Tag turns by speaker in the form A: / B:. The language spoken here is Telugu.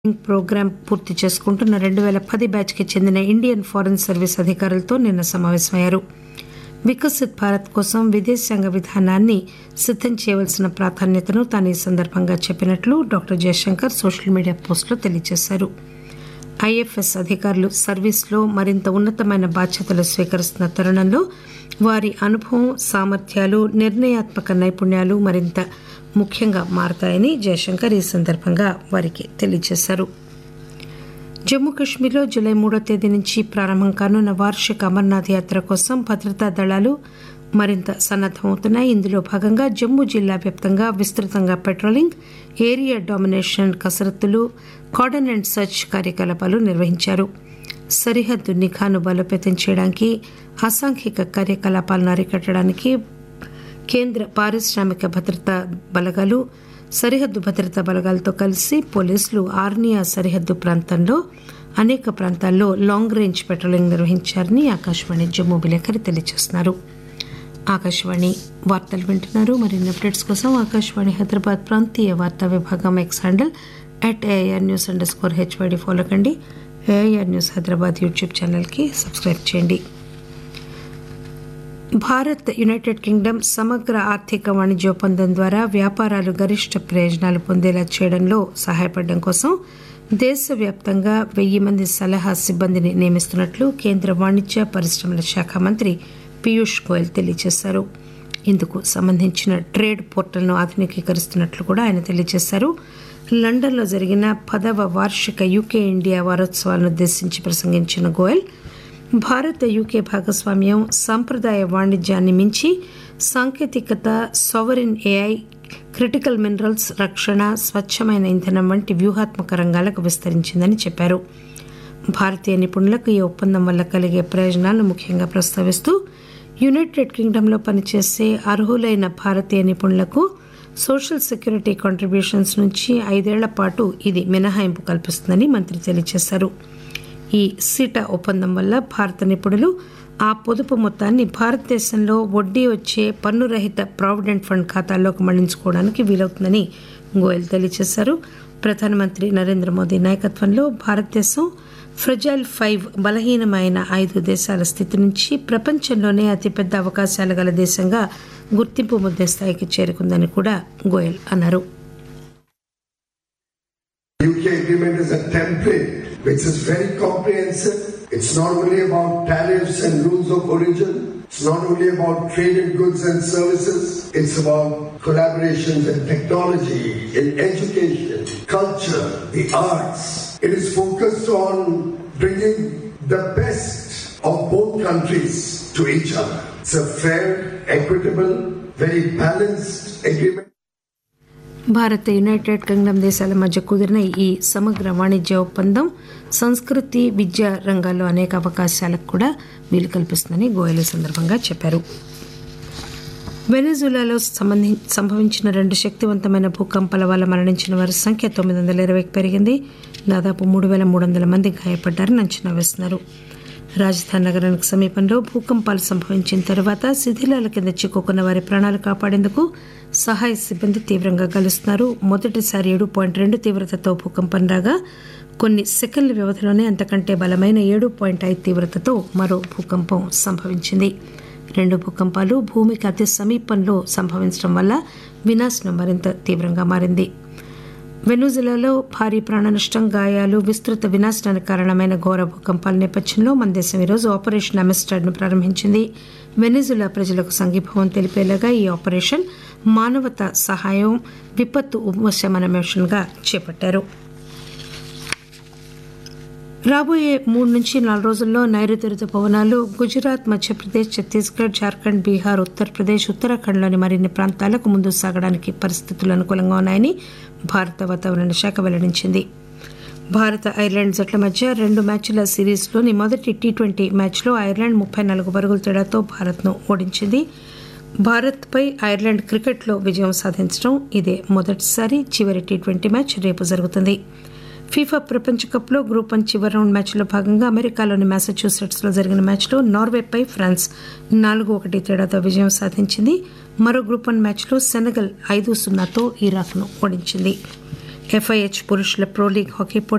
A: ప్రోగ్రాం పూర్తి చేసుకుంటున్న రెండు పేల పది బ్యాచ్ కి చెందిన ఇండియన్ ఫారెన్ సర్వీస్ అధికారులతో నిన్న సమావేశమయ్యారు వికసిత్ భారత్ కోసం విదేశాంగ విధానాన్ని సిద్దం చేయవలసిన ప్రాధాన్యతను తాను ఈ సందర్భంగా చెప్పినట్లు డాక్టర్ జయశంకర్ సోషల్ మీడియా పోస్టులో తెలియజేశారు ఐఎఫ్ఎస్ అధికారులు సర్వీస్లో మరింత ఉన్నతమైన బాధ్యతలు స్వీకరిస్తున్న తరుణంలో వారి అనుభవం సామర్థ్యాలు నిర్ణయాత్మక నైపుణ్యాలు మరింత ముఖ్యంగా మారతాయని జయశంకర్ ఈ సందర్భంగా వారికి తెలియజేశారు జమ్మూ కశ్మీర్లో జూలై మూడో తేదీ నుంచి ప్రారంభం కానున్న వార్షిక అమర్నాథ్ యాత్ర కోసం భద్రతా దళాలు మరింత సన్నద్దమవుతున్నాయి ఇందులో భాగంగా జమ్మూ జిల్లా వ్యాప్తంగా విస్తృతంగా పెట్రోలింగ్ ఏరియా డామినేషన్ కసరత్తులు కార్డన్ అండ్ సర్చ్ కార్యకలాపాలు నిర్వహించారు సరిహద్దు నిఘాను బలోపేతం చేయడానికి అసాంఘిక కార్యకలాపాలను అరికట్టడానికి కేంద్ర పారిశ్రామిక భద్రతా బలగాలు సరిహద్దు భద్రతా బలగాలతో కలిసి పోలీసులు ఆర్నియా సరిహద్దు ప్రాంతంలో అనేక ప్రాంతాల్లో లాంగ్ రేంజ్ పెట్రోలింగ్ నిర్వహించారని ఆకాశవాణి జమ్మూ విలేకరి తెలియజేస్తున్నారు ఆకాశవాణి వార్తలు వింటున్నారు మరిన్ని అప్డేట్స్ కోసం ఆకాశవాణి హైదరాబాద్ ప్రాంతీయ వార్తా విభాగం X handle at A I R news underscore H Y D follow కండి ఏఐఆర్ న్యూస్ హైదరాబాద్ యూట్యూబ్ ఛానల్కి సబ్స్క్రైబ్ చేయండి భారత్ యునైటెడ్ కింగ్డమ్ సమగ్ర ఆర్థిక వాణిజ్య ఒప్పందం ద్వారా వ్యాపారాలు గరిష్ట ప్రయోజనాలు పొందేలా చేయడంలో సహాయపడడం కోసం దేశవ్యాప్తంగా వెయ్యి మంది సలహా సిబ్బందిని నియమిస్తున్నట్లు కేంద్ర వాణిజ్య పరిశ్రమల శాఖ మంత్రి పీయూష్ గోయల్ తెలియజేశారు ఇందుకు సంబంధించిన ట్రేడ్ పోర్టల్ను ఆధునికీకరిస్తున్నట్లు కూడా ఆయన తెలియజేశారు లండన్లో జరిగిన పదవ వార్షిక యూకే ఇండియా వారోత్సవాలను ఉద్దేశించి ప్రసంగించిన గోయల్ భారత యూకే భాగస్వామ్యం సాంప్రదాయ వాణిజ్యాన్ని మించి సాంకేతికత సావరిన్ ఏఐ క్రిటికల్ మినరల్స్ రక్షణ స్వచ్ఛమైన ఇంధనం వంటి వ్యూహాత్మక రంగాలకు విస్తరించిందని చెప్పారు భారతీయ నిపుణులకు ఈ ఒప్పందం వల్ల కలిగే ప్రయోజనాలను ముఖ్యంగా ప్రస్తావిస్తూ యునైటెడ్ కింగ్డమ్లో పనిచేసే అర్హులైన భారతీయ నిపుణులకు సోషల్ సెక్యూరిటీ కాంట్రిబ్యూషన్స్ నుంచి ఐదేళ్ల పాటు ఇది మినహాయింపు కల్పిస్తుందని మంత్రి తెలియజేశారు ఈ సీటా ఒప్పందం వల్ల భారత నిపుణులు ఆ పొదుపు మొత్తాన్ని భారతదేశంలో వడ్డీ వచ్చే పన్నురహిత ప్రావిడెంట్ ఫండ్ ఖాతాల్లోకి మళ్లించుకోవడానికి వీలవుతుందని గోయల్ తెలియజేశారు ప్రధానమంత్రి నరేంద్ర మోదీ నాయకత్వంలో భారతదేశం ఫ్రెజైల్ ఫైవ్ బలహీనమైన ఐదు దేశాల స్థితి నుంచి ప్రపంచంలోనే అతిపెద్ద అవకాశాలు గల దేశంగా గుర్తింపు ముద్దే స్థాయికి చేరుకుందని కూడా గోయల్ అన్నారు
B: UK agreement is a template which is very comprehensive. It's not only about tariffs and rules of origin. It's not only about traded goods and services. It's about collaborations in technology, in education, culture, the arts. It is focused on bringing the best of both countries to each other. It's a fair, equitable, very balanced agreement.
A: Bharat United Kingdom దేశాల మధ్య కుదిరిన ఈ సమగ్ర వాణిజ్య ఒప్పందం సంస్కృతి విద్యా రంగాల్లో అనేక అవకాశాలకు కూడా వీలు కల్పిస్తుందని గోయల్ ఈ సందర్భంగా చెప్పారు వెనజులాలో సంబంధి సంభవించిన రెండు శక్తివంతమైన భూకంపాల వల్ల మరణించిన వారి సంఖ్య తొమ్మిది వందల ఇరవైకి పెరిగింది దాదాపు మూడు వేల మూడు వందల మంది గాయపడ్డారని అంచనా వేస్తున్నారు రాజధాని నగరానికి సమీపంలో భూకంపాలు సంభవించిన తర్వాత శిథిలాల కింద చిక్కుకున్న వారి ప్రాణాలు కాపాడేందుకు సహాయ సిబ్బంది తీవ్రంగా గలుస్తున్నారు మొదటిసారి ఏడు పాయింట్ రెండు తీవ్రతతో భూకంపం రాగా కొన్ని సెకండ్ల వ్యవధిలోనే అంతకంటే బలమైన ఏడు పాయింట్ ఐదు తీవ్రతతో మరో భూకంపం సంభవించింది రెండు భూకంపాలు భూమికి అతి సమీపంలో సంభవించడం వల్ల వినాశనం మరింత తీవ్రంగా మారింది వెనుజులాలో భారీ ప్రాణనష్టం గాయాలు విస్తృత వినాశనానికి కారణమైన ఘోర భూకంపాల నేపథ్యంలో మన దేశం ఈరోజు ఆపరేషన్ అమిస్టాడ్ ను ప్రారంభించింది వెనిజులా ప్రజలకు సంఘీభావం తెలిపేలాగా ఈ ఆపరేషన్ మానవతా సహాయం విపత్తు ఉపశమన మిషన్ గా చేపట్టారు రాబోయే మూడు నుంచి నాలుగు రోజుల్లో నైరుతి రుతుపవనాలు గుజరాత్ మధ్యప్రదేశ్ ఛత్తీస్గఢ్ జార్ఖండ్ బీహార్ ఉత్తరప్రదేశ్ ఉత్తరాఖండ్లోని మరిన్ని ప్రాంతాలకు ముందు సాగడానికి పరిస్థితులు అనుకూలంగా ఉన్నాయని భారత వాతావరణ శాఖ వెల్లడించింది భారత ఐర్లాండ్ జట్ల మధ్య రెండు మ్యాచ్ల సిరీస్లోని మొదటి టీ ట్వంటీ మ్యాచ్లో ఐర్లాండ్ ముప్పై నాలుగు పరుగుల తేడాతో భారత్ను ఓడించింది భారత్పై ఐర్లాండ్ క్రికెట్లో విజయం సాధించడం ఇదే మొదటిసారి చివరి టీ ట్వంటీ మ్యాచ్ రేపు జరుగుతుంది ఫీఫా ప్రపంచ కప్లో గ్రూప్ వన్ చివరి రౌండ్ మ్యాచ్లో భాగంగా అమెరికాలోని మ్యాసచ్యూసెట్స్లో జరిగిన మ్యాచ్లో నార్వేపై ఫ్రాన్స్ నాలుగు ఒకటి తేడాతో విజయం సాధించింది మరో గ్రూప్ వన్ మ్యాచ్లో సెనగల్ ఐదు సున్నాతో ఇరాక్ను ఓడించింది ఎఫ్ఐహెచ్ పురుషుల ప్రో లీగ్ హాకీ పోటీ